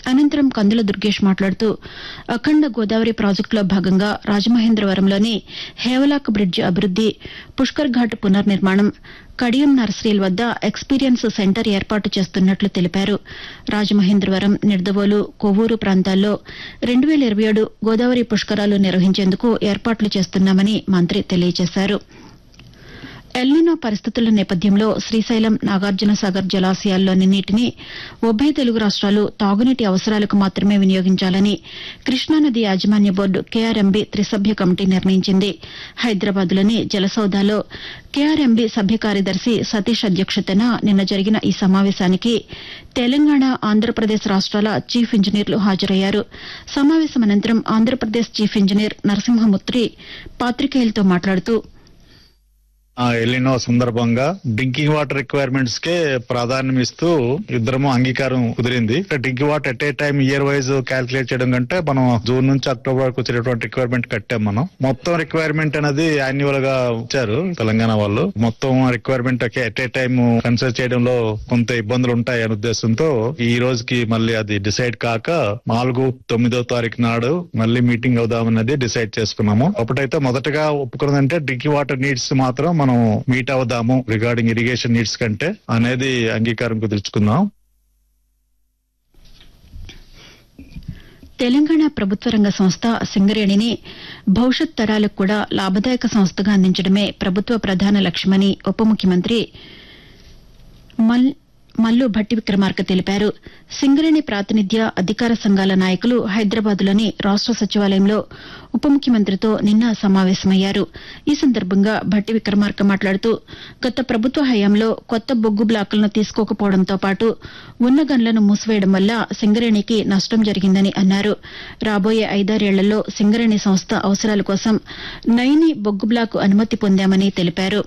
అనంతరం కందుల దుర్గేష్ మాట్లాడుతూ అఖండ గోదావరి ప్రాజెక్టులో భాగంగా రాజమహేంద్రవరంలోని హేవలాక్ బ్రిడ్జ్ అభివృద్ది పుష్కర్ ఘాట్ పునర్నిర్మాణం కడియం నర్సరీల వద్ద ఎక్స్పీరియన్స్ సెంటర్ ఏర్పాటు చేస్తున్నట్లు తెలిపారు రాజమహేంద్రవరం నిడదవోలు కొవ్వూరు ప్రాంతాల్లో రెండు వేల ఇరవై ఏడు గోదావరి పుష్కరాలు నిర్వహించేందుకు ఏర్పాట్లు చేస్తున్నామని మంత్రి తెలియజేశారు ఎల్నినో పరిస్థితుల నేపథ్యంలో శ్రీశైలం నాగార్జున సాగర్ జలాశయాల్లోని నీటిని ఉభయ తెలుగు రాష్ట్రాలు తాగునీటి అవసరాలకు మాత్రమే వినియోగించాలని కృష్ణానది యాజమాన్య బోర్డు కేఆర్ఎంబీ త్రిసభ్య కమిటీ నిర్ణయించింది హైదరాబాద్లోని జలసౌదాలో కేఆర్ఎంబీ సభ్య కార్యదర్శి సతీష్ అధ్యక్షతన నిన్న జరిగిన ఈ సమావేశానికి తెలంగాణ ఆంధ్రప్రదేశ్ రాష్ట్రాల చీఫ్ ఇంజనీర్లు హాజరయ్యారు సమావేశం అనంతరం ఆంధ్రప్రదేశ్ చీఫ్ ఇంజనీర్ నరసింహముత్రి పాతికేయులతో మాట్లాడుతూ ఆ ఎలినో సందర్భంగా డ్రింకింగ్ వాటర్ రిక్వైర్మెంట్స్ కే ప్రాధాన్యం ఇస్తూ ఇద్దరము అంగీకారం కుదిరింది drinking water at a time year wise calculate చేయడం కంటే మనం జూన్ నుంచి అక్టోబర్ వరకు వచ్చేటువంటి రిక్వైర్మెంట్ కట్టాం మనం మొత్తం రిక్వైర్మెంట్ అనేది యాన్యువల్ గా ఇచ్చారు తెలంగాణ వాళ్ళు మొత్తం requirement at a time consider చేయడంలో కొంత ఇబ్బందులు ఉంటాయి అనే ఉద్దేశంతో ఈ రోజుకి మళ్ళీ అది డిసైడ్ కాక నాలుగు తొమ్మిదో తారీఖు నాడు మళ్ళీ మీటింగ్ అవుదామన్నది డిసైడ్ చేసుకున్నాము అప్పుడైతే మొదటగా ఒప్పుకున్నదంటే డ్రింకింగ్ వాటర్ నీడ్స్ మాత్రం మనం మీట్ అవుదాము రిగార్డింగ్ ఇరిగేషన్ నీడ్స్ కంటే అనేది అంగీకారం కుదుర్చుకుందాం తెలంగాణ ప్రభుత్వ రంగ సంస్థ సింగరేణిని భవిష్యత్ తరాలకు కూడా లాభదాయక సంస్థగా అందించడమే ప్రభుత్వ ప్రధాన లక్ష్యమని ఉప ముఖ్యమంత్రి మల్ మల్లు భట్టి విక్రమార్క తెలిపారు సింగరేణి ప్రాతినిధ్య అధికార సంఘాల నాయకులు హైదరాబాద్లోని రాష్ట సచివాలయంలో ఉప ముఖ్యమంత్రితో నిన్న సమావేశమయ్యారు ఈ సందర్భంగా భట్టి విక్రమార్క మాట్లాడుతూ గత ప్రభుత్వ హయాంలో కొత్త బొగ్గు బ్లాకులను తీసుకోకపోవడంతో పాటు ఉన్న గన్లను మూసివేయడం వల్ల సింగరేణికి నష్టం జరిగిందని అన్నారు రాబోయే ఐదారేళ్లలో సింగరేణి సంస్థ అవసరాల కోసం నైని బొగ్గు బ్లాకు అనుమతి పొందామని తెలిపారు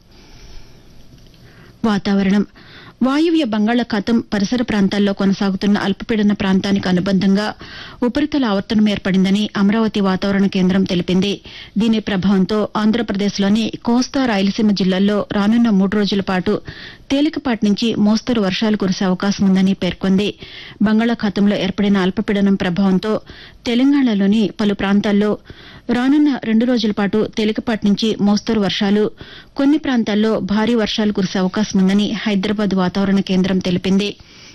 వాతావరణం వాయువ్య బంగాళాఖాతం పరిసర ప్రాంతాల్లో కొనసాగుతున్న అల్పపీడన ప్రాంతానికి అనుబంధంగా ఉపరితల ఆవర్తనం ఏర్పడిందని అమరావతి వాతావరణ కేంద్రం తెలిపింది దీని ప్రభావంతో ఆంధ్రప్రదేశ్లోని కోస్తా రాయలసీమ జిల్లాల్లో రానున్న మూడు రోజుల పాటు తేలికపాటి నుంచి మోస్తరు వర్షాలు కురిసే అవకాశం ఉందని పేర్కొంది బంగాళాఖాతంలో ఏర్పడిన అల్పపీడనం ప్రభావంతో తెలంగాణలోని పలు ప్రాంతాల్లో రానున్న రెండు రోజుల పాటు తేలికపాటి నుంచి మోస్తరు వర్షాలు కొన్ని ప్రాంతాల్లో భారీ వర్షాలు కురిసే అవకాశం ఉందని హైదరాబాద్ వాతావరణ కేంద్రం తెలిపింది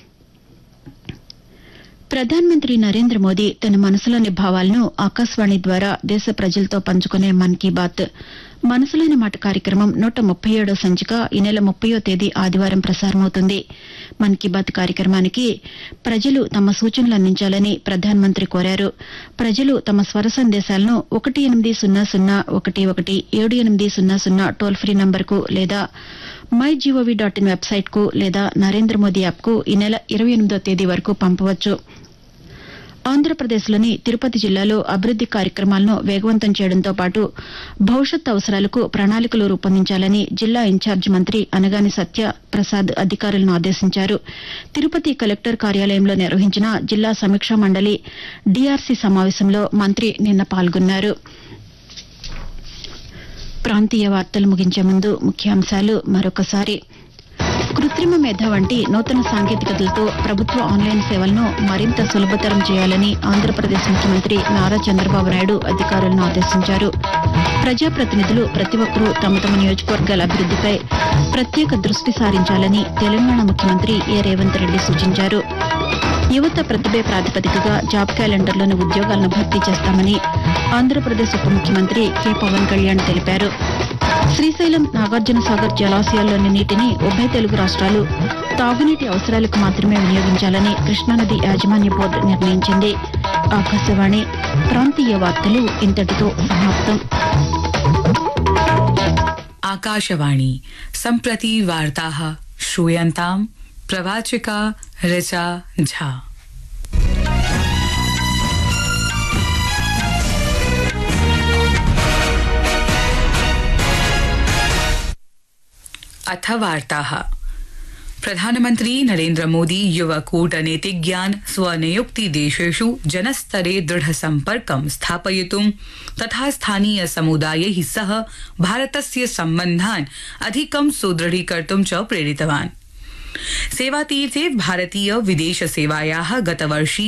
ప్రధానమంత్రి నరేంద్ర మోదీ తన మనసులోని భావాలను ఆకాశవాణి ద్వారా దేశ ప్రజలతో పంచుకునే మన్ కీ బాత్ మనసులోని మాట కార్యక్రమం నూట ముప్పై ఏడో సంచిక ఈ నెల ముప్పయో తేదీ ఆదివారం ప్రసారమవుతుంది మన్ కీ బాత్ కార్యక్రమానికి ప్రజలు తమ సూచనలు అందించాలని ప్రధానమంత్రి కోరారు ప్రజలు తమ స్వర సందేశాలను ఒకటి ఎనిమిది సున్నా సున్నా ఒకటి ఒకటి ఏడు ఎనిమిది సున్నా సున్నా టోల్ ఫ్రీ నంబర్కు లేదా my gov dot in website కు లేదా నరేంద్ర మోదీ యాప్ కు ఈ నెల ఇరవై ఎనిమిదో తేదీ వరకు పంపవచ్చు ఆంధ్రప్రదేశ్లోని తిరుపతి జిల్లాలో అభివృద్ది కార్యక్రమాలను వేగవంతం చేయడంతో పాటు భవిష్యత్ అవసరాలకు ప్రణాళికలు రూపొందించాలని జిల్లా ఇన్ఛార్జి మంత్రి అనగాని సత్య ప్రసాద్ అధికారులను ఆదేశించారు తిరుపతి కలెక్టర్ కార్యాలయంలో నిర్వహించిన జిల్లా సమీక్షా మండలి డీఆర్సీ సమావేశంలో మంత్రి నిన్న పాల్గొన్నారు ప్రాంతీయ వార్తలు ముగించే ముందు ముఖ్యాంశాలు మరొకసారి కృత్రిమ మేధ వంటి నూతన సాంకేతికతలతో ప్రభుత్వ ఆన్లైన్ సేవలను మరింత సులభతరం చేయాలని ఆంధ్రప్రదేశ్ ముఖ్యమంత్రి నారా చంద్రబాబు నాయుడు అధికారులను ఆదేశించారు ప్రజాప్రతినిధులు ప్రతి ఒక్కరూ తమ తమ నియోజకవర్గాల అభివృద్దిపై ప్రత్యేక దృష్టి సారించాలని తెలంగాణ ముఖ్యమంత్రి ఏ రేవంత్ రెడ్డి సూచించారు యువత ప్రతిభే ప్రాతిపదికగా జాబ్ క్యాలెండర్లోని ఉద్యోగాలను భర్తీ చేస్తామని ఆంధ్రప్రదేశ్ ఉప ముఖ్యమంత్రి కె పవన్ కళ్యాణ్ తెలిపారు శ్రీశైలం నాగార్జున సాగర్ జలాశయాల్లోని నీటిని ఉభయ తెలుగు రాష్ట్రాలు తాగునీటి అవసరాలకు మాత్రమే వినియోగించాలని కృష్ణానది యాజమాన్య బోర్డు నిర్ణయించింది ఆకాశవాణి ప్రాంతీయ వార్తలు ఇంతటితో సమాప్తం आकाशवाणी सम्प्रति वार्ताः श्रूयन्ताम् प्रवाचिका ऋचा झा अथ वार्ताः प्रधानमन्त्री नरेन्द्र मोदी युव कूटनीतिज्ञान् स्वनियुक्ति देशेषु जनस्तरे दृढसम्पर्कं स्थापयितुं तथा स्थानीय समुदायैः सह भारतस्य सम्बन्धान् अधिकं सुदृढीकर्तुं च प्रेरितवान् सेवातीर्थे भारतीय विदेश सेवायाः गतवर्षीय